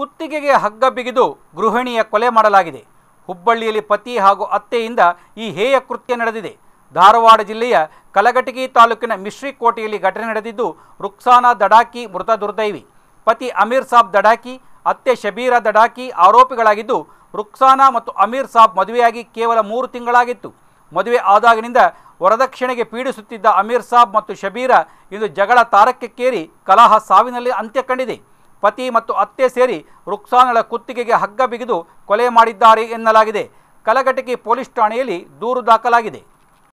ಕುತ್ತಿಗೆಗೆ ಹಗ್ಗ ಬಿಗಿದು ಗೃಹಿಣಿಯ ಕೊಲೆ ಮಾಡಲಾಗಿದೆ ಹುಬ್ಬಳ್ಳಿಯಲ್ಲಿ ಪತಿ ಹಾಗೂ ಅತ್ತೆಯಿಂದ ಈ ಹೇಯ ಕೃತ್ಯ ನಡೆದಿದೆ ಧಾರವಾಡ ಜಿಲ್ಲೆಯ ಕಲಘಟಗಿ ತಾಲೂಕಿನ ಮಿಶ್ರಿಕೋಟೆಯಲ್ಲಿ ಘಟನೆ ನಡೆದಿದ್ದು ರುಕ್ಸಾನಾ ದಡಾಕಿ ಮೃತ ದುರ್ದೈವಿ ಪತಿ ಅಮೀರ್ ಸಾಬ್ ದಡಾಕಿ ಅತ್ತೆ ಶಬೀರಾ ದಡಾಕಿ ಆರೋಪಿಗಳಾಗಿದ್ದು ರುಕ್ಸಾನಾ ಮತ್ತು ಅಮೀರ್ ಸಾಬ್ ಮದುವೆಯಾಗಿ ಕೇವಲ ಮೂರು ತಿಂಗಳಾಗಿತ್ತು ಮದುವೆ ಆದಾಗಿನಿಂದ ವರದಕ್ಷಿಣೆಗೆ ಪೀಡಿಸುತ್ತಿದ್ದ ಅಮೀರ್ ಸಾಬ್ ಮತ್ತು ಶಬೀರಾ ಇಂದು ಜಗಳ ತಾರಕಕ್ಕೇರಿ ಕಲಹ ಸಾವಿನಲ್ಲಿ ಅಂತ್ಯ ಕಂಡಿದೆ ಪತಿ ಮತ್ತು ಅತ್ತೆ ಸೇರಿ ರುಕ್ಸಾನಳ ಕುತ್ತಿಗೆಗೆ ಹಗ್ಗ ಬಿಗಿದು ಕೊಲೆ ಮಾಡಿದ್ದಾರೆ ಎನ್ನಲಾಗಿದೆ ಕಲಘಟಕಿ ಪೊಲೀಸ್ ಠಾಣೆಯಲ್ಲಿ ದೂರು ದಾಖಲಾಗಿದೆ